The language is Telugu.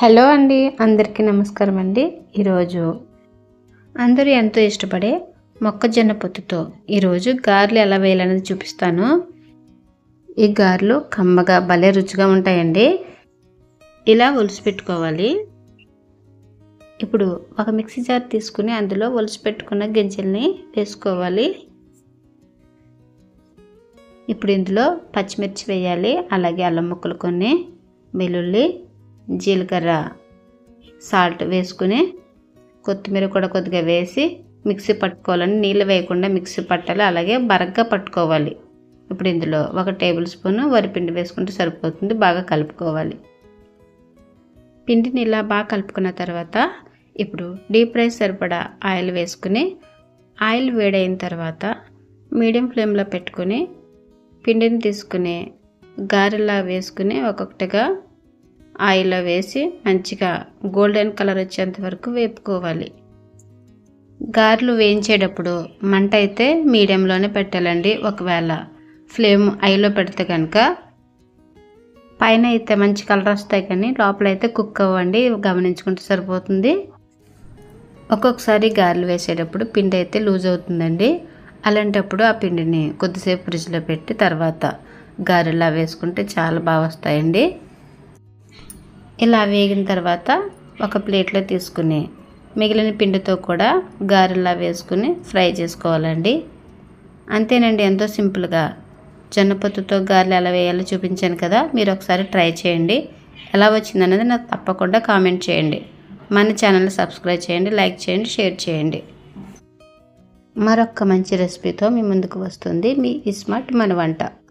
హలో అండి అందరికీ నమస్కారం అండి ఈరోజు అందరూ ఎంతో ఇష్టపడే మొక్కజొన్న పొత్తుతో ఈరోజు గారెలు ఎలా వేయాలనేది చూపిస్తాను ఈ గారెలు కమ్మగా భలే రుచిగా ఉంటాయండి ఇలా ఒలిసి పెట్టుకోవాలి ఇప్పుడు ఒక మిక్సీ జార్ తీసుకుని అందులో ఒలిసి పెట్టుకున్న గింజల్ని వేసుకోవాలి ఇప్పుడు ఇందులో పచ్చిమిర్చి వేయాలి అలాగే అల్లం ముక్కలు కొన్ని వెల్లుల్లి జీలకర్ర సాల్ట్ వేసుకుని కొత్తిమీర కూడా కొద్దిగా వేసి మిక్సీ పట్టుకోవాలని నీళ్ళు వేయకుండా మిక్సీ పట్టాలి అలాగే బరగ్గా పట్టుకోవాలి ఇప్పుడు ఇందులో ఒక టేబుల్ స్పూన్ వరిపిండి వేసుకుంటే సరిపోతుంది బాగా కలుపుకోవాలి పిండిని ఇలా బాగా కలుపుకున్న తర్వాత ఇప్పుడు డీప్ ఫ్రై సరిపడా ఆయిల్ వేసుకుని ఆయిల్ వేడైన తర్వాత మీడియం ఫ్లేమ్లో పెట్టుకుని పిండిని తీసుకుని గారెలా వేసుకుని ఒక్కొక్కటిగా ఆయిల్లో వేసి మంచిగా గోల్డెన్ కలర్ వచ్చేంత వరకు వేపుకోవాలి గారెలు వేయించేటప్పుడు మంట అయితే మీడియంలోనే పెట్టాలండి ఒకవేళ ఫ్లేమ్ ఐలో పెడితే కనుక పైన అయితే మంచి కలర్ వస్తాయి కానీ లోపల అయితే కుక్ అవ్వండి గమనించుకుంటే సరిపోతుంది ఒక్కొక్కసారి గారెలు వేసేటప్పుడు పిండి అయితే లూజ్ అవుతుందండి అలాంటప్పుడు ఆ పిండిని కొద్దిసేపు ఫ్రిడ్జ్లో పెట్టి తర్వాత గారెలా వేసుకుంటే చాలా బాగా వస్తాయండి ఇలా వేగిన తర్వాత ఒక ప్లేట్లో తీసుకుని మిగిలిన పిండితో కూడా గారెలా వేసుకుని ఫ్రై చేసుకోవాలండి అంతేనండి ఎంతో సింపుల్గా జొన్నపొత్తుతో గారెలు ఎలా వేయాలో చూపించాను కదా మీరు ఒకసారి ట్రై చేయండి ఎలా వచ్చిందనేది నాకు తప్పకుండా కామెంట్ చేయండి మన ఛానల్ని సబ్స్క్రైబ్ చేయండి లైక్ చేయండి షేర్ చేయండి మరొక మంచి రెసిపీతో మీ ముందుకు వస్తుంది మీ ఇస్మార్ట్ మన వంట